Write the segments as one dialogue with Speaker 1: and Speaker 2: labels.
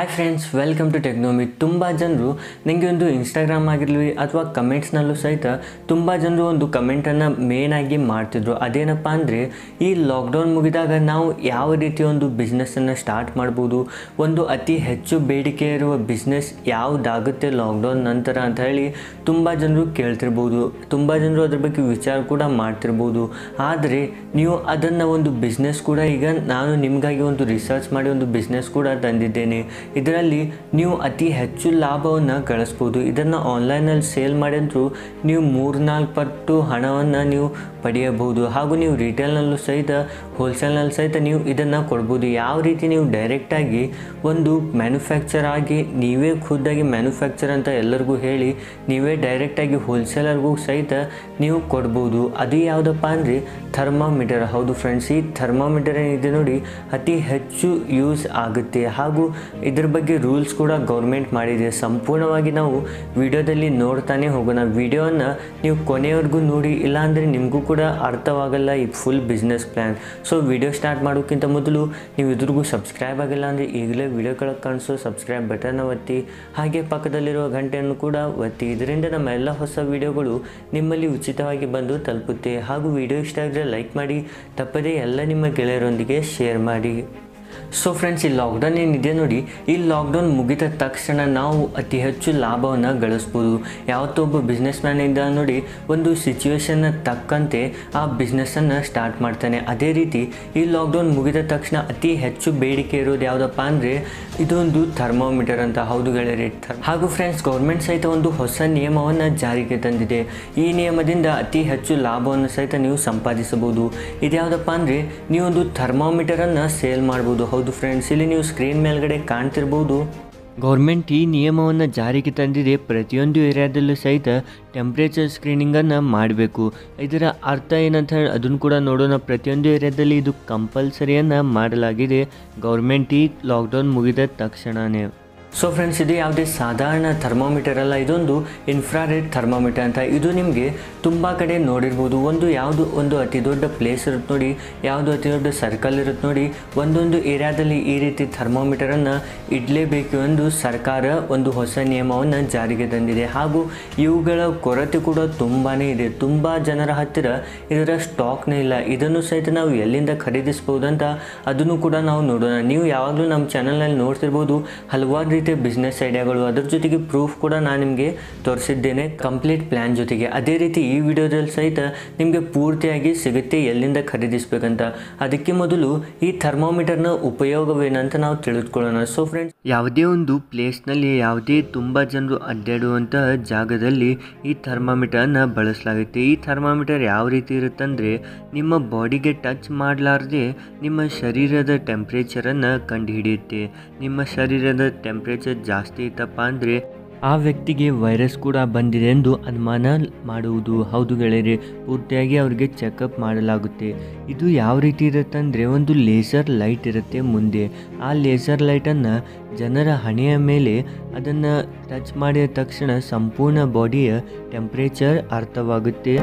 Speaker 1: hi friends welcome to Technomy ತುಂಬ ಜನರು ನನಗೆ ಒಂದು ಇನ್ಸ್ಟಾಗ್ರಾಮ್ ಆಗಿರಲಿ ಅಥವಾ ಕಮೆಂಟ್ಸ್ನಲ್ಲೂ ಸಹಿತ ತುಂಬ ಜನರು ಒಂದು ಕಮೆಂಟನ್ನು ಮೇನಾಗಿ ಮಾಡ್ತಿದ್ರು ಅದೇನಪ್ಪ ಅಂದರೆ ಈ ಲಾಕ್ಡೌನ್ ಮುಗಿದಾಗ ನಾವು ಯಾವ ರೀತಿಯ ಒಂದು ಬಿಸ್ನೆಸ್ಸನ್ನು ಸ್ಟಾರ್ಟ್ ಮಾಡ್ಬೋದು ಒಂದು ಅತಿ ಹೆಚ್ಚು ಬೇಡಿಕೆ ಇರುವ ಬಿಸ್ನೆಸ್ ಯಾವುದಾಗುತ್ತೆ ಲಾಕ್ಡೌನ್ ನಂತರ ಅಂತ ಹೇಳಿ ತುಂಬ ಜನರು ಕೇಳ್ತಿರ್ಬೋದು ತುಂಬ ಜನರು ಅದ್ರ ಬಗ್ಗೆ ವಿಚಾರ ಕೂಡ ಮಾಡ್ತಿರ್ಬೋದು ಆದರೆ ನೀವು ಅದನ್ನು ಒಂದು ಬಿಸ್ನೆಸ್ ಕೂಡ ಈಗ ನಾನು ನಿಮಗಾಗಿ ಒಂದು ರಿಸರ್ಚ್ ಮಾಡಿ ಒಂದು ಬಿಸ್ನೆಸ್ ಕೂಡ ತಂದಿದ್ದೇನೆ ಇದರಲ್ಲಿ ನೀವು ಅತಿ ಹೆಚ್ಚು ಲಾಭವನ್ನು ಗಳಿಸ್ಬೋದು ಇದನ್ನು ಆನ್ಲೈನಲ್ಲಿ ಸೇಲ್ ಮಾಡಿದ್ರು ನೀವು ಮೂರ್ನಾಲ್ಕು ಪಟ್ಟು ಹಣವನ್ನು ನೀವು ಪಡೆಯಬಹುದು ಹಾಗೂ ನೀವು ರಿಟೇಲ್ನಲ್ಲೂ ಸಹಿತ ಹೋಲ್ಸೇಲ್ನಲ್ಲಿ ಸಹಿತ ನೀವು ಇದನ್ನು ಕೊಡ್ಬೋದು ಯಾವ ರೀತಿ ನೀವು ಡೈರೆಕ್ಟಾಗಿ ಒಂದು ಮ್ಯಾನುಫ್ಯಾಕ್ಚರ್ ಆಗಿ ನೀವೇ ಖುದ್ದಾಗಿ ಮ್ಯಾನುಫ್ಯಾಕ್ಚರ್ ಅಂತ ಎಲ್ಲರಿಗೂ ಹೇಳಿ ನೀವೇ ಡೈರೆಕ್ಟಾಗಿ ಹೋಲ್ಸೇಲರ್ಗೂ ಸಹಿತ ನೀವು ಕೊಡ್ಬೋದು ಅದು ಯಾವುದಪ್ಪ ಅಂದರೆ ಥರ್ಮಾಮೀಟರ್ ಹೌದು ಫ್ರೆಂಡ್ಸ್ ಈ ಥರ್ಮಾಮೀಟರ್ ಏನಿದೆ ನೋಡಿ ಅತಿ ಹೆಚ್ಚು ಯೂಸ್ ಆಗುತ್ತೆ ಹಾಗೂ ಇದ್ರ ಬಗ್ಗೆ ರೂಲ್ಸ್ ಕೂಡ ಗೌರ್ಮೆಂಟ್ ಮಾಡಿದೆ ಸಂಪೂರ್ಣವಾಗಿ ನಾವು ವಿಡಿಯೋದಲ್ಲಿ ನೋಡ್ತಾನೆ ಹೋಗೋಣ ವಿಡಿಯೋನ ನೀವು ಕೊನೆಯವರೆಗೂ ನೋಡಿ ಇಲ್ಲಾಂದರೆ ನಿಮಗೂ ಕೂಡ ಅರ್ಥವಾಗಲ್ಲ ಈ full business plan so video start ಮಾಡೋಕ್ಕಿಂತ ಮೊದಲು ನೀವು ಇದ್ರಿಗೂ ಸಬ್ಸ್ಕ್ರೈಬ್ ಆಗಿಲ್ಲ ಅಂದರೆ ಈಗಲೇ ವಿಡಿಯೋ ಕೆಳಗೆ ಕಾಣಿಸೋ ಸಬ್ಸ್ಕ್ರೈಬ್ ಬಟನ್ನ ಒತ್ತಿ ಹಾಗೆ ಪಕ್ಕದಲ್ಲಿರುವ ಗಂಟೆಯನ್ನು ಕೂಡ ಒತ್ತಿ ಇದರಿಂದ ನಮ್ಮ ಎಲ್ಲ ಹೊಸ ವಿಡಿಯೋಗಳು ನಿಮ್ಮಲ್ಲಿ ಉಚಿತವಾಗಿ ಬಂದು ತಲುಪುತ್ತೆ ಹಾಗೂ ವಿಡಿಯೋ ಇಷ್ಟ ಆಗಿದ್ರೆ ಲೈಕ್ ಮಾಡಿ ತಪ್ಪದೇ ಎಲ್ಲ ನಿಮ್ಮ ಗೆಳೆಯರೊಂದಿಗೆ ಶೇರ್ ಮಾಡಿ ಸೊ ಫ್ರೆಂಡ್ಸ್ ಈ ಲಾಕ್ಡೌನ್ ಏನಿದೆ ನೋಡಿ ಈ ಲಾಕ್ಡೌನ್ ಮುಗಿದ ತಕ್ಷಣ ನಾವು ಅತಿ ಹೆಚ್ಚು ಲಾಭವನ್ನು ಗಳಿಸ್ಬೋದು ಯಾವತ್ತೋ ಒಬ್ಬ ಬಿಸ್ನೆಸ್ ಮ್ಯಾನ್ ಇದ್ದ ನೋಡಿ ಒಂದು ಸಿಚುವೇಶನ್ನ ತಕ್ಕಂತೆ ಆ ಬಿಸ್ನೆಸ್ಸನ್ನು ಸ್ಟಾರ್ಟ್ ಮಾಡ್ತಾನೆ ಅದೇ ರೀತಿ ಈ ಲಾಕ್ಡೌನ್ ಮುಗಿದ ತಕ್ಷಣ ಅತಿ ಹೆಚ್ಚು ಬೇಡಿಕೆ ಇರೋದು ಯಾವುದಪ್ಪ ಅಂದರೆ ಇದೊಂದು ಥರ್ಮೋಮೀಟರ್ ಅಂತ ಹೌದು ಗೆಳೆಯರಿ ಥರ್ ಹಾಗೂ ಫ್ರೆಂಡ್ಸ್ ಗೌರ್ಮೆಂಟ್ ಸಹಿತ ಒಂದು ಹೊಸ ನಿಯಮವನ್ನು ಜಾರಿಗೆ ತಂದಿದೆ ಈ ನಿಯಮದಿಂದ ಅತಿ ಹೆಚ್ಚು ಲಾಭವನ್ನು ಸಹಿತ ನೀವು ಸಂಪಾದಿಸಬಹುದು ಇದ್ಯಾವುದಪ್ಪ ಅಂದರೆ ನೀವೊಂದು ಥರ್ಮೋಮೀಟರನ್ನು ಸೇಲ್ ಮಾಡ್ಬೋದು ಹೌದು ಫ್ರೆಂಡ್ಸ್ ಇಲ್ಲಿ ನೀವು ಸ್ಕ್ರೀನ್ ಮೇಲ್ಗಡೆ ಕಾಣ್ತಿರ್ಬೋದು ಗೌರ್ಮೆಂಟ್ ಈ ನಿಯಮವನ್ನು ಜಾರಿಗೆ ತಂದಿದೆ ಪ್ರತಿಯೊಂದು ಏರಿಯಾದಲ್ಲೂ ಸಹಿತ ಟೆಂಪ್ರೇಚರ್ ಸ್ಕ್ರೀನಿಂಗನ್ನು ಮಾಡಬೇಕು ಇದರ ಅರ್ಥ ಏನಂತ ಹೇಳಿ ಅದನ್ನು ಕೂಡ ನೋಡೋಣ ಪ್ರತಿಯೊಂದು ಏರಿಯಾದಲ್ಲಿ ಇದು ಕಂಪಲ್ಸರಿಯನ್ನು ಮಾಡಲಾಗಿದೆ ಗೌರ್ಮೆಂಟ್ ಈ ಲಾಕ್ಡೌನ್ ಮುಗಿದ ತಕ್ಷಣವೇ ಸೊ ಫ್ರೆಂಡ್ಸ್ ಇದು ಯಾವುದೇ ಸಾಧಾರಣ ಥರ್ಮೋಮೀಟರ್ ಅಲ್ಲ ಇದೊಂದು ಇನ್ಫ್ರಾರೆಡ್ ಥರ್ಮೋಮೀಟರ್ ಅಂತ ಇದು ನಿಮಗೆ ತುಂಬ ಕಡೆ ನೋಡಿರ್ಬೋದು ಒಂದು ಯಾವುದು ಒಂದು ಅತಿ ದೊಡ್ಡ ಪ್ಲೇಸ್ ಇರುತ್ತೆ ನೋಡಿ ಯಾವುದು ಅತಿ ದೊಡ್ಡ ಸರ್ಕಲ್ ಇರುತ್ತೆ ನೋಡಿ ಒಂದೊಂದು ಏರಿಯಾದಲ್ಲಿ ಈ ರೀತಿ ಥರ್ಮೋಮೀಟರನ್ನು ಇಡಲೇಬೇಕು ಎಂದು ಸರ್ಕಾರ ಒಂದು ಹೊಸ ನಿಯಮವನ್ನು ಜಾರಿಗೆ ತಂದಿದೆ ಹಾಗೂ ಇವುಗಳ ಕೊರತೆ ಕೂಡ ತುಂಬಾ ಇದೆ ತುಂಬ ಜನರ ಹತ್ತಿರ ಇದರ ಸ್ಟಾಕ್ನೇ ಇಲ್ಲ ಇದನ್ನು ಸಹಿತ ನಾವು ಎಲ್ಲಿಂದ ಖರೀದಿಸ್ಬೋದು ಅಂತ ಅದನ್ನು ಕೂಡ ನಾವು ನೋಡೋಣ ನೀವು ಯಾವಾಗಲೂ ನಮ್ಮ ಚಾನಲ್ನಲ್ಲಿ ನೋಡ್ತಿರ್ಬೋದು ಹಲವಾರು ರೀತಿಯ ಬಿಸ್ನೆಸ್ ಐಡಿಯಾಗಳು ಅದ್ರ ಜೊತೆಗೆ ಪ್ರೂಫ್ ಕೂಡ ನಾನು ನಿಮಗೆ ತೋರಿಸಿದ್ದೇನೆ ಕಂಪ್ಲೀಟ್ ಪ್ಲ್ಯಾನ್ ಜೊತೆಗೆ ಅದೇ ರೀತಿ ಈ ವಿಡಿಯೋದಲ್ಲಿ ಸಹಿತ ನಿಮಗೆ ಪೂರ್ತಿಯಾಗಿ ಸಿಗುತ್ತೆ ಎಲ್ಲಿಂದ ಖರೀದಿಸ್ಬೇಕಂತ ಅದಕ್ಕೆ ಮೊದಲು ಈ ಥರ್ಮೋಮೀಟರ್ನ ಉಪಯೋಗವೇನಂತ ನಾವು ತಿಳಿದುಕೊಳ್ಳೋಣ ಸೊ ಫ್ರೆಂಡ್ಸ್ ಯಾವುದೇ ಒಂದು ಪ್ಲೇಸ್ನಲ್ಲಿ ಯಾವುದೇ ತುಂಬ ಜನರು ಅಡ್ಡಾಡುವಂತಹ ಜಾಗದಲ್ಲಿ ಈ ಥರ್ಮಾಮೀಟರ್ನ ಬಳಸಲಾಗುತ್ತೆ ಈ ಥರ್ಮಾಮೀಟರ್ ಯಾವ ರೀತಿ ಇರುತ್ತಂದರೆ ನಿಮ್ಮ ಬಾಡಿಗೆ ಟಚ್ ಮಾಡಲಾರ್ದೆ ನಿಮ್ಮ ಶರೀರದ ಟೆಂಪ್ರೇಚರನ್ನು ಕಂಡುಹಿಡಿಯುತ್ತೆ ನಿಮ್ಮ ಶರೀರದ ಟೆಂಪ್ರೇಚರ್ ಜಾಸ್ತಿ ಇತ್ತಪ್ಪ ಅಂದರೆ ಆ ವ್ಯಕ್ತಿಗೆ ವೈರಸ್ ಕೂಡ ಬಂದಿದೆ ಎಂದು ಅನುಮಾನ ಮಾಡುವುದು ಹೌದು ಗೆಳೆಯರೆ ಪೂರ್ತಿಯಾಗಿ ಅವರಿಗೆ ಚೆಕಪ್ ಮಾಡಲಾಗುತ್ತೆ ಇದು ಯಾವ ರೀತಿ ಇರುತ್ತೆ ಅಂದರೆ ಒಂದು ಲೇಸರ್ ಲೈಟ್ ಇರುತ್ತೆ ಮುಂದೆ ಆ ಲೇಸರ್ ಲೈಟನ್ನು ಜನರ ಹಣೆಯ ಮೇಲೆ ಅದನ್ನು ಟಚ್ ಮಾಡಿದ ತಕ್ಷಣ ಸಂಪೂರ್ಣ ಬಾಡಿಯ ಟೆಂಪ್ರೇಚರ್ ಅರ್ಥವಾಗುತ್ತೆ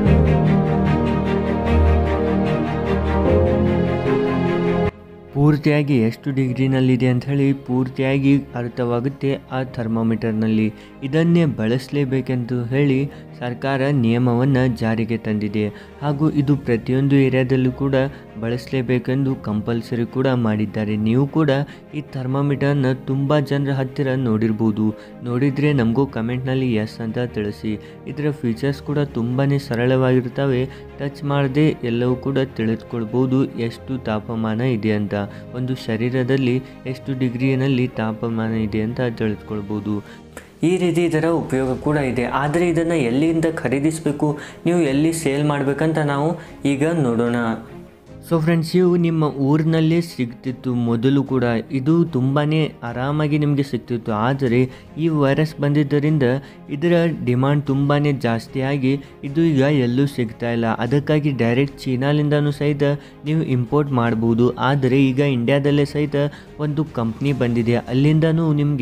Speaker 1: ಪೂರ್ತಿಯಾಗಿ ಎಷ್ಟು ಡಿಗ್ರಿನಲ್ಲಿದೆ ಅಂತ ಹೇಳಿ ಪೂರ್ತಿಯಾಗಿ ಅರ್ಥವಾಗುತ್ತೆ ಆ ಥರ್ಮೋಮೀಟರ್ನಲ್ಲಿ ಇದನ್ನೇ ಬಳಸಲೇಬೇಕೆಂದು ಹೇಳಿ ಸರ್ಕಾರ ನಿಯಮವನ್ನು ಜಾರಿಗೆ ತಂದಿದೆ ಹಾಗೂ ಇದು ಪ್ರತಿಯೊಂದು ಏರಿಯಾದಲ್ಲೂ ಕೂಡ ಬಳಸಲೇಬೇಕೆಂದು ಕಂಪಲ್ಸರಿ ಕೂಡ ಮಾಡಿದ್ದಾರೆ ನೀವು ಕೂಡ ಈ ಥರ್ಮೋಮೀಟರ್ನ ತುಂಬ ಜನರ ಹತ್ತಿರ ನೋಡಿರ್ಬೋದು ನೋಡಿದರೆ ನಮಗೂ ಕಮೆಂಟ್ನಲ್ಲಿ ಎಸ್ ಅಂತ ತಿಳಿಸಿ ಇದರ ಫೀಚರ್ಸ್ ಕೂಡ ತುಂಬಾ ಸರಳವಾಗಿರ್ತವೆ ಟಚ್ ಮಾಡದೆ ಎಲ್ಲವೂ ಕೂಡ ತಿಳಿದುಕೊಳ್ಬೋದು ಎಷ್ಟು ತಾಪಮಾನ ಇದೆ ಅಂತ ಒಂದು ಶರೀರದಲ್ಲಿ ಎಷ್ಟು ಡಿಗ್ರಿನಲ್ಲಿ ತಾಪಮಾನ ಇದೆ ಅಂತ ತಿಳಿದುಕೊಳ್ಬೋದು ಈ ರೀತಿ ಇದರ ಉಪಯೋಗ ಕೂಡ ಇದೆ ಆದರೆ ಇದನ್ನು ಎಲ್ಲಿಂದ ಖರೀದಿಸಬೇಕು ನೀವು ಎಲ್ಲಿ ಸೇಲ್ ಮಾಡಬೇಕಂತ ನಾವು ಈಗ ನೋಡೋಣ ಸೊ ಫ್ರೆಂಡ್ಸ್ ಇವು ನಿಮ್ಮ ಊರಿನಲ್ಲೇ ಸಿಗ್ತಿತ್ತು ಮೊದಲು ಕೂಡ ಇದು ತುಂಬಾ ಆರಾಮಾಗಿ ನಿಮಗೆ ಸಿಗ್ತಿತ್ತು ಆದರೆ ಈ ವೈರಸ್ ಬಂದಿದ್ದರಿಂದ ಇದರ ಡಿಮಾಂಡ್ ತುಂಬಾ ಜಾಸ್ತಿ ಆಗಿ ಇದು ಈಗ ಎಲ್ಲೂ ಸಿಗ್ತಾ ಇಲ್ಲ ಅದಕ್ಕಾಗಿ ಡೈರೆಕ್ಟ್ ಚೀನಾಲಿಂದನೂ ಸಹಿತ ನೀವು ಇಂಪೋರ್ಟ್ ಮಾಡ್ಬೋದು ಆದರೆ ಈಗ ಇಂಡ್ಯಾದಲ್ಲೇ ಸಹಿತ ಒಂದು ಕಂಪ್ನಿ ಬಂದಿದೆ ಅಲ್ಲಿಂದನೂ ನಿಮಗೆ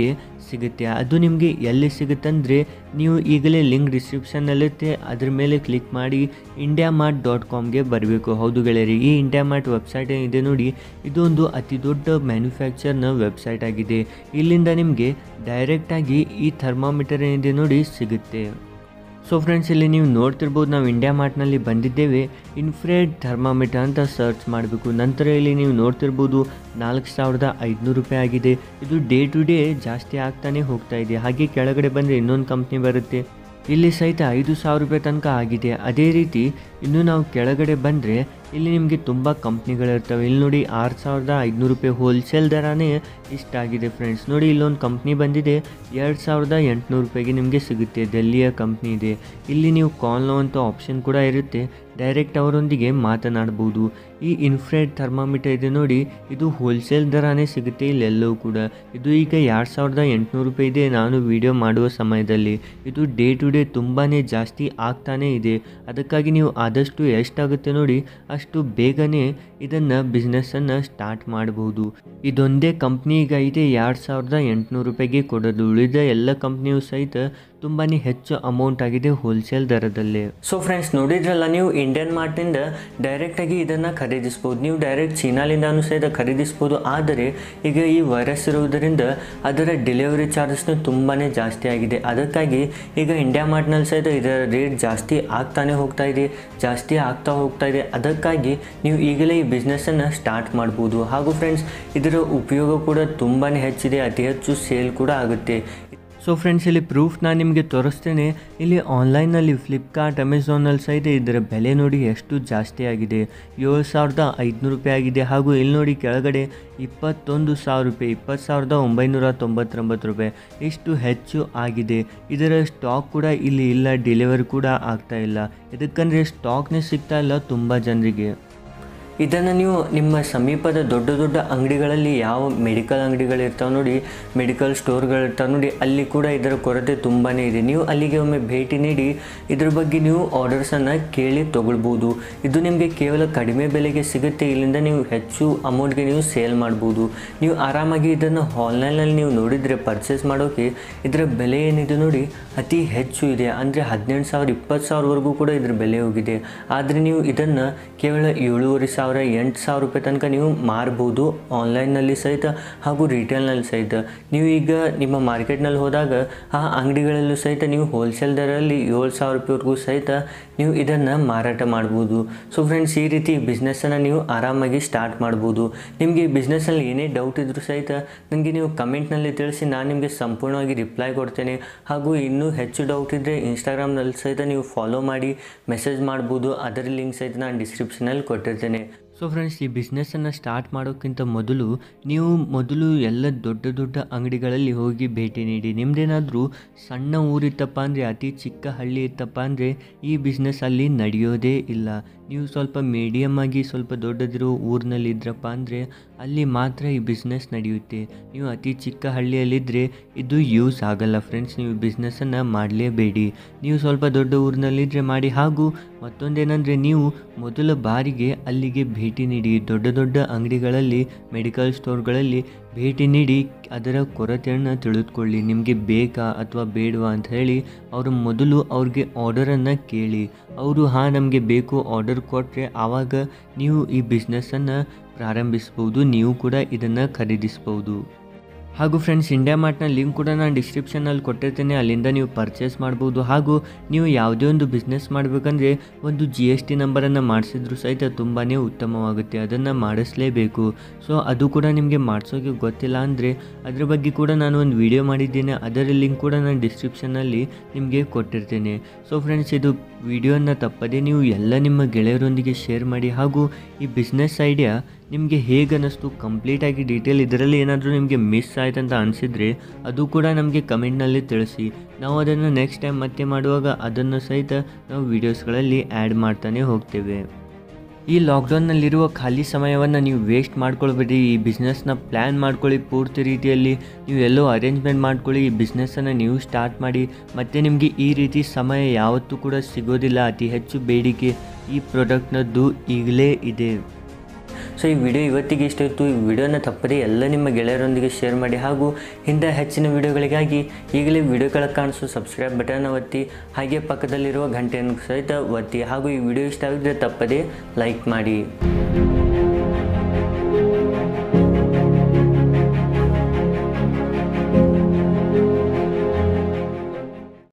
Speaker 1: ಸಿಗುತ್ತೆ ಅದು ನಿಮಗೆ ಎಲ್ಲಿ ಸಿಗುತ್ತಂದರೆ ನೀವು ಈಗಲೇ ಲಿಂಕ್ ಡಿಸ್ಕ್ರಿಪ್ಷನ್ನಲ್ಲಿರುತ್ತೆ ಅದ್ರ ಮೇಲೆ ಕ್ಲಿಕ್ ಮಾಡಿ ಇಂಡಿಯಾ ಮಾರ್ಟ್ ಡಾಟ್ ಕಾಮ್ಗೆ ಬರಬೇಕು ಹೌದು ಗೆಳೆಯರಿ ಈ ಇಂಡಿಯಾ ಮಾರ್ಟ್ ವೆಬ್ಸೈಟ್ ಏನಿದೆ ನೋಡಿ ಇದು ಒಂದು ಅತಿ ದೊಡ್ಡ ಮ್ಯಾನುಫ್ಯಾಕ್ಚರ್ನ ವೆಬ್ಸೈಟ್ ಆಗಿದೆ ಇಲ್ಲಿಂದ ನಿಮಗೆ ಡೈರೆಕ್ಟಾಗಿ ಈ ಥರ್ಮಾಮೀಟರ್ ಏನಿದೆ ನೋಡಿ ಸಿಗುತ್ತೆ ಸೊ ಫ್ರೆಂಡ್ಸ್ ಇಲ್ಲಿ ನೀವು ನೋಡ್ತಿರ್ಬೋದು ನಾವು ಇಂಡಿಯಾ ಮಾರ್ಟ್ನಲ್ಲಿ ಬಂದಿದ್ದೇವೆ ಇನ್ಫ್ರೇಡ್ ಥರ್ಮಾಮೀಟರ್ ಅಂತ ಸರ್ಚ್ ಮಾಡಬೇಕು ನಂತರ ಇಲ್ಲಿ ನೀವು ನೋಡ್ತಿರ್ಬೋದು ನಾಲ್ಕು ಸಾವಿರದ ಐದುನೂರು ರೂಪಾಯಿ ಆಗಿದೆ ಇದು ಡೇ ಟು ಡೇ ಜಾಸ್ತಿ ಆಗ್ತಾನೆ ಹೋಗ್ತಾ ಇದೆ ಹಾಗೆ ಕೆಳಗಡೆ ಬಂದರೆ ಇನ್ನೊಂದು ಕಂಪ್ನಿ ಬರುತ್ತೆ ಇಲ್ಲಿ ಸಹಿತ ಐದು ಸಾವಿರ ರೂಪಾಯಿ ತನಕ ಆಗಿದೆ ಅದೇ ರೀತಿ ಇನ್ನು ನಾವು ಕೆಳಗಡೆ ಬಂದರೆ ಇಲ್ಲಿ ನಿಮಗೆ ತುಂಬ ಕಂಪ್ನಿಗಳಿರ್ತವೆ ಇಲ್ಲಿ ನೋಡಿ ಆರು ಸಾವಿರದ ಐದುನೂರು ರೂಪಾಯಿ ಹೋಲ್ಸೇಲ್ ದರನೇ ಇಷ್ಟಾಗಿದೆ ಫ್ರೆಂಡ್ಸ್ ನೋಡಿ ಇಲ್ಲೊಂದು ಕಂಪ್ನಿ ಬಂದಿದೆ ಎರಡು ಸಾವಿರದ ಎಂಟುನೂರು ರೂಪಾಯಿಗೆ ನಿಮಗೆ ಸಿಗುತ್ತೆ ಡೆಲ್ಲಿಯ ಕಂಪ್ನಿ ಇದೆ ಇಲ್ಲಿ ನೀವು ಕಾಲ್ ಅಂತ ಆಪ್ಷನ್ ಕೂಡ ಇರುತ್ತೆ ಡೈರೆಕ್ಟ್ ಅವರೊಂದಿಗೆ ಮಾತನಾಡ್ಬೋದು ಈ ಇನ್ಫ್ರೇಡ್ ಥರ್ಮಾಮೀಟರ್ ಇದೆ ನೋಡಿ ಇದು ಹೋಲ್ಸೇಲ್ ದರನೇ ಸಿಗುತ್ತೆ ಇಲ್ಲೆಲ್ಲವೂ ಕೂಡ ಇದು ಈಗ ಎರಡು ಸಾವಿರದ ಎಂಟುನೂರು ರೂಪಾಯಿ ಇದೆ ನಾನು ವಿಡಿಯೋ ಮಾಡುವ ಸಮಯದಲ್ಲಿ ಇದು ಡೇ ಟು ಡೇ ತುಂಬಾ ಜಾಸ್ತಿ ಆಗ್ತಾನೇ ಇದೆ ಅದಕ್ಕಾಗಿ ನೀವು ಆದಷ್ಟು ಎಷ್ಟಾಗುತ್ತೆ ನೋಡಿ ಅಷ್ಟು ಬೇಗನೆ ಇದನ್ನು ಬಿಸ್ನೆಸ್ಸನ್ನು ಸ್ಟಾರ್ಟ್ ಮಾಡಬಹುದು ಇದೊಂದೇ ಕಂಪ್ನಿ ಈಗ ಇದೆ ಎರಡು ಸಾವಿರದ ಎಂಟುನೂರು ರೂಪಾಯಿಗೆ ಕೊಡೋದು ಉಳಿದ ಎಲ್ಲ ಕಂಪ್ನಿಯು ಸಹಿತ ತುಂಬಾ ಹೆಚ್ಚು ಅಮೌಂಟ್ ಆಗಿದೆ ಹೋಲ್ಸೇಲ್ ದರದಲ್ಲೇ ಸೊ ಫ್ರೆಂಡ್ಸ್ ನೋಡಿದ್ರಲ್ಲ ನೀವು ಇಂಡಿಯನ್ ಮಾರ್ಟಿಂದ ಡೈರೆಕ್ಟಾಗಿ ಇದನ್ನು ಖರೀದಿಸ್ಬೋದು ನೀವು ಡೈರೆಕ್ಟ್ ಚೀನಾಲಿಂದಾನು ಸಹಿತ ಖರೀದಿಸ್ಬೋದು ಆದರೆ ಈಗ ಈ ವೈರಸ್ ಇರುವುದರಿಂದ ಅದರ ಡೆಲಿವರಿ ಚಾರ್ಜಸ್ನು ತುಂಬಾ ಜಾಸ್ತಿ ಆಗಿದೆ ಅದಕ್ಕಾಗಿ ಈಗ ಇಂಡಿಯಾ ಮಾರ್ಟ್ನಲ್ಲಿ ಸಹಿತ ಇದರ ರೇಟ್ ಜಾಸ್ತಿ ಆಗ್ತಾನೆ ಹೋಗ್ತಾ ಇದೆ ಜಾಸ್ತಿ ಆಗ್ತಾ ಹೋಗ್ತಾ ಇದೆ ಅದಕ್ಕಾಗಿ ನೀವು ಈಗಲೇ ಈ ಬಿಸ್ನೆಸ್ಸನ್ನು ಸ್ಟಾರ್ಟ್ ಮಾಡ್ಬೋದು ಹಾಗೂ ಫ್ರೆಂಡ್ಸ್ ಇದರ ಉಪಯೋಗ ಕೂಡ ತುಂಬಾ ಹೆಚ್ಚಿದೆ ಅತಿ ಹೆಚ್ಚು ಸೇಲ್ ಕೂಡ ಆಗುತ್ತೆ ಸೊ ಫ್ರೆಂಡ್ಸ್ ಇಲ್ಲಿ ಪ್ರೂಫ್ ನಾನು ನಿಮಗೆ ತೋರಿಸ್ತೇನೆ ಇಲ್ಲಿ ಆನ್ಲೈನಲ್ಲಿ ಫ್ಲಿಪ್ಕಾರ್ಟ್ ಅಮೆಝಾನಲ್ಲಿ ಸಹಿತ ಇದರ ಬೆಲೆ ನೋಡಿ ಎಷ್ಟು ಜಾಸ್ತಿ ಆಗಿದೆ ಏಳು ಸಾವಿರದ ಐದುನೂರು ರೂಪಾಯಿ ಆಗಿದೆ ಹಾಗೂ ಇಲ್ಲಿ ನೋಡಿ ಕೆಳಗಡೆ ಇಪ್ಪತ್ತೊಂದು ಸಾವಿರ ರೂಪಾಯಿ ಇಪ್ಪತ್ತು ಸಾವಿರದ ಒಂಬೈನೂರ ತೊಂಬತ್ತೊಂಬತ್ತು ರೂಪಾಯಿ ಇಷ್ಟು ಹೆಚ್ಚು ಆಗಿದೆ ಇದರ ಸ್ಟಾಕ್ ಕೂಡ ಇಲ್ಲಿ ಇಲ್ಲ ಡೆಲಿವರಿ ಕೂಡ ಆಗ್ತಾ ಇಲ್ಲ ಇದಕ್ಕಂದರೆ ಸ್ಟಾಕ್ನೇ ಸಿಗ್ತಾ ಇಲ್ಲ ತುಂಬ ಜನರಿಗೆ ಇದನ್ನು ನೀವು ನಿಮ್ಮ ಸಮೀಪದ ದೊಡ್ಡ ದೊಡ್ಡ ಅಂಗಡಿಗಳಲ್ಲಿ ಯಾವ ಮೆಡಿಕಲ್ ಅಂಗಡಿಗಳಿರ್ತಾವೆ ನೋಡಿ ಮೆಡಿಕಲ್ ಸ್ಟೋರ್ಗಳಿರ್ತಾವೆ ನೋಡಿ ಅಲ್ಲಿ ಕೂಡ ಇದರ ಕೊರತೆ ತುಂಬಾ ಇದೆ ನೀವು ಅಲ್ಲಿಗೆ ಒಮ್ಮೆ ಭೇಟಿ ನೀಡಿ ಇದ್ರ ಬಗ್ಗೆ ನೀವು ಆರ್ಡರ್ಸನ್ನು ಕೇಳಿ ತೊಗೊಳ್ಬೋದು ಇದು ನಿಮಗೆ ಕೇವಲ ಕಡಿಮೆ ಬೆಲೆಗೆ ಸಿಗುತ್ತೆ ಇಲ್ಲಿಂದ ನೀವು ಹೆಚ್ಚು ಅಮೌಂಟ್ಗೆ ನೀವು ಸೇಲ್ ಮಾಡ್ಬೋದು ನೀವು ಆರಾಮಾಗಿ ಇದನ್ನು ಆನ್ಲೈನಲ್ಲಿ ನೀವು ನೋಡಿದರೆ ಪರ್ಚೇಸ್ ಮಾಡೋಕ್ಕೆ ಇದರ ಬೆಲೆ ಏನಿದೆ ನೋಡಿ ಅತಿ ಹೆಚ್ಚು ಇದೆ ಅಂದರೆ ಹದಿನೆಂಟು ಸಾವಿರ ಇಪ್ಪತ್ತು ಸಾವಿರವರೆಗೂ ಕೂಡ ಇದ್ರ ಬೆಲೆ ಹೋಗಿದೆ ಆದರೆ ನೀವು ಇದನ್ನು ಕೇವಲ ಏಳೂವರೆ ಸಾವಿರ ಎಂಟು ಸಾವಿರ ರೂಪಾಯಿ ತನಕ ನೀವು ಮಾರ್ಬೋದು ಆನ್ಲೈನ್ನಲ್ಲಿ ಸಹಿತ ಹಾಗೂ ರಿಟೇಲ್ನಲ್ಲಿ ಸಹಿತ ನೀವು ಈಗ ನಿಮ್ಮ ಮಾರ್ಕೆಟ್ನಲ್ಲಿ ಹೋದಾಗ ಆ ಅಂಗಡಿಗಳಲ್ಲೂ ಸಹಿತ ನೀವು ಹೋಲ್ಸೇಲ್ ದರಲ್ಲಿ ಏಳು ಸಾವಿರ ರೂಪಾಯಿವರೆಗೂ ಸಹಿತ ನೀವು ಇದನ್ನು ಮಾರಾಟ ಮಾಡ್ಬೋದು ಸೊ ಫ್ರೆಂಡ್ಸ್ ಈ ರೀತಿ ಬಿಸ್ನೆಸ್ಸನ್ನು ನೀವು ಆರಾಮಾಗಿ ಸ್ಟಾರ್ಟ್ ಮಾಡ್ಬೋದು ನಿಮಗೆ ಈ ಬಿಸ್ನೆಸ್ಸಲ್ಲಿ ಏನೇ ಡೌಟ್ ಇದ್ದರೂ ಸಹಿತ ನನಗೆ ನೀವು ಕಮೆಂಟ್ನಲ್ಲಿ ತಿಳಿಸಿ ನಾನು ನಿಮಗೆ ಸಂಪೂರ್ಣವಾಗಿ ರಿಪ್ಲೈ ಕೊಡ್ತೇನೆ ಹಾಗೂ ಇನ್ನೂ ಹೆಚ್ಚು ಡೌಟ್ ಇದ್ದರೆ ಇನ್ಸ್ಟಾಗ್ರಾಮ್ನಲ್ಲಿ ಸಹಿತ ನೀವು ಫಾಲೋ ಮಾಡಿ ಮೆಸೇಜ್ ಮಾಡ್ಬೋದು ಅದರ ಲಿಂಕ್ ಸಹಿತ ನಾನು ಡಿಸ್ಕ್ರಿಪ್ಷನಲ್ಲಿ ಕೊಟ್ಟಿರ್ತೇನೆ ಸೊ ಫ್ರೆಂಡ್ಸ್ ಈ ಬಿಸ್ನೆಸ್ಸನ್ನು ಸ್ಟಾರ್ಟ್ ಮಾಡೋಕ್ಕಿಂತ ಮೊದಲು ನೀವು ಮೊದಲು ಎಲ್ಲ ದೊಡ್ಡ ದೊಡ್ಡ ಅಂಗಡಿಗಳಲ್ಲಿ ಹೋಗಿ ಭೇಟಿ ನೀಡಿ ನಿಮ್ಮದೇನಾದರೂ ಸಣ್ಣ ಊರಿತ್ತಪ್ಪ ಅಂದರೆ ಅತಿ ಚಿಕ್ಕ ಹಳ್ಳಿ ಇತ್ತಪ್ಪ ಅಂದರೆ ಈ ಬಿಸ್ನೆಸ್ ಅಲ್ಲಿ ನಡೆಯೋದೇ ಇಲ್ಲ ನೀವು ಸ್ವಲ್ಪ ಮೀಡಿಯಮ್ ಆಗಿ ಸ್ವಲ್ಪ ದೊಡ್ಡದಿರೋ ಊರಿನಲ್ಲಿ ಇದ್ರಪ್ಪ ಅಂದರೆ ಅಲ್ಲಿ ಮಾತ್ರ ಈ ಬಿಸ್ನೆಸ್ ನಡೆಯುತ್ತೆ ನೀವು ಅತಿ ಚಿಕ್ಕ ಹಳ್ಳಿಯಲ್ಲಿದ್ದರೆ ಇದು ಯೂಸ್ ಆಗಲ್ಲ ಫ್ರೆಂಡ್ಸ್ ನೀವು ಬಿಸ್ನೆಸ್ಸನ್ನು ಮಾಡಲೇಬೇಡಿ ನೀವು ಸ್ವಲ್ಪ ದೊಡ್ಡ ಊರಿನಲ್ಲಿದ್ದರೆ ಮಾಡಿ ಹಾಗೂ ಮತ್ತೊಂದೇನೆಂದರೆ ನೀವು ಮೊದಲ ಬಾರಿಗೆ ಅಲ್ಲಿಗೆ ಭೇಟಿ ನೀಡಿ ದೊಡ್ಡ ದೊಡ್ಡ ಅಂಗಡಿಗಳಲ್ಲಿ ಮೆಡಿಕಲ್ ಸ್ಟೋರ್ಗಳಲ್ಲಿ ಭೇಟಿ ನೀಡಿ ಅದರ ಕೊರತೆಯನ್ನು ತಿಳಿದುಕೊಳ್ಳಿ ನಿಮಗೆ ಬೇಕಾ ಅಥವಾ ಬೇಡವಾ ಅಂತ ಹೇಳಿ ಅವರು ಮೊದಲು ಅವ್ರಿಗೆ ಆರ್ಡರನ್ನು ಕೇಳಿ ಅವರು ಹಾಂ ನಮಗೆ ಬೇಕು ಆರ್ಡರ್ ಕೊಟ್ಟರೆ ಆವಾಗ ನೀವು ಈ ಬಿಸ್ನೆಸ್ಸನ್ನು ಪ್ರಾರಂಭಿಸ್ಬೋದು ನೀವು ಕೂಡ ಇದನ್ನು ಖರೀದಿಸ್ಬೋದು ಹಾಗೂ ಫ್ರೆಂಡ್ಸ್ ಇಂಡಿಯಾ ಮಾರ್ಟ್ನ ಲಿಂಕ್ ಕೂಡ ನಾನು ಡಿಸ್ಕ್ರಿಪ್ಷನಲ್ಲಿ ಕೊಟ್ಟಿರ್ತೇನೆ ಅಲ್ಲಿಂದ ನೀವು ಪರ್ಚೇಸ್ ಮಾಡ್ಬೋದು ಹಾಗೂ ನೀವು ಯಾವುದೇ ಒಂದು ಬಿಸ್ನೆಸ್ ಮಾಡಬೇಕಂದ್ರೆ ಒಂದು ಜಿ ಎಸ್ ಟಿ ನಂಬರನ್ನು ಮಾಡಿಸಿದ್ರು ಸಹಿತ ತುಂಬಾ ಉತ್ತಮವಾಗುತ್ತೆ ಅದನ್ನು ಮಾಡಿಸ್ಲೇಬೇಕು ಸೊ ಅದು ಕೂಡ ನಿಮಗೆ ಮಾಡಿಸೋಕೆ ಗೊತ್ತಿಲ್ಲ ಅಂದರೆ ಅದ್ರ ಬಗ್ಗೆ ಕೂಡ ನಾನು ಒಂದು ವಿಡಿಯೋ ಮಾಡಿದ್ದೇನೆ ಅದರ ಲಿಂಕ್ ಕೂಡ ನಾನು ಡಿಸ್ಕ್ರಿಪ್ಷನಲ್ಲಿ ನಿಮಗೆ ಕೊಟ್ಟಿರ್ತೇನೆ ಸೊ ಫ್ರೆಂಡ್ಸ್ ಇದು ವಿಡಿಯೋನ ತಪ್ಪದೆ ನೀವು ಎಲ್ಲ ನಿಮ್ಮ ಗೆಳೆಯರೊಂದಿಗೆ ಶೇರ್ ಮಾಡಿ ಹಾಗೂ ಈ ಬಿಸ್ನೆಸ್ ಐಡಿಯಾ ನಿಮಗೆ ಹೇಗೆ ಅನ್ನಿಸ್ತು ಕಂಪ್ಲೀಟಾಗಿ ಡೀಟೇಲ್ ಇದರಲ್ಲಿ ಏನಾದರೂ ನಿಮಗೆ ಮಿಸ್ ಆಯ್ತಂತ ಅನಿಸಿದರೆ ಅದು ಕೂಡ ನಮಗೆ ಕಮೆಂಟ್ನಲ್ಲಿ ತಿಳಿಸಿ ನಾವು ಅದನ್ನು ನೆಕ್ಸ್ಟ್ ಟೈಮ್ ಮತ್ತೆ ಮಾಡುವಾಗ ಅದನ್ನು ಸಹಿತ ನಾವು ವೀಡಿಯೋಸ್ಗಳಲ್ಲಿ ಆ್ಯಡ್ ಮಾಡ್ತಾನೆ ಹೋಗ್ತೇವೆ ಈ ಲಾಕ್ಡೌನ್ನಲ್ಲಿರುವ ಖಾಲಿ ಸಮಯವನ್ನು ನೀವು ವೇಸ್ಟ್ ಮಾಡ್ಕೊಳ್ಬೇಡಿ ಈ ಬಿಸ್ನೆಸ್ನ ಪ್ಲ್ಯಾನ್ ಮಾಡ್ಕೊಳ್ಳಿ ಪೂರ್ತಿ ರೀತಿಯಲ್ಲಿ ನೀವು ಎಲ್ಲೋ ಅರೇಂಜ್ಮೆಂಟ್ ಮಾಡ್ಕೊಳ್ಳಿ ಈ ಬಿಸ್ನೆಸ್ಸನ್ನು ನೀವು ಸ್ಟಾರ್ಟ್ ಮಾಡಿ ಮತ್ತು ನಿಮಗೆ ಈ ರೀತಿ ಸಮಯ ಯಾವತ್ತೂ ಕೂಡ ಸಿಗೋದಿಲ್ಲ ಅತಿ ಹೆಚ್ಚು ಬೇಡಿಕೆ ಈ ಪ್ರಾಡಕ್ಟ್ನದ್ದು ಈಗಲೇ ಇದೆ ಸೊ ಈ ವಿಡಿಯೋ ಇವತ್ತಿಗೆ ಇಷ್ಟ ಇತ್ತು ಈ ವಿಡಿಯೋನ ತಪ್ಪದೇ ಎಲ್ಲ ನಿಮ್ಮ ಗೆಳೆಯರೊಂದಿಗೆ ಶೇರ್ ಮಾಡಿ ಹಾಗೂ ಹಿಂದೆ ಹೆಚ್ಚಿನ ವಿಡಿಯೋಗಳಿಗಾಗಿ ಈಗಲೇ ವಿಡಿಯೋಗಳ ಕಾಣಿಸೋ ಸಬ್ಸ್ಕ್ರೈಬ್ ಬಟನ್ ಒತ್ತಿ ಹಾಗೆ ಪಕ್ಕದಲ್ಲಿರುವ ಗಂಟೆಯನ್ನು ಸಹಿತ ಒತ್ತಿ ಹಾಗೂ ಈ ವಿಡಿಯೋ ಇಷ್ಟ ಆಗಿದ್ರೆ ತಪ್ಪದೇ ಲೈಕ್ ಮಾಡಿ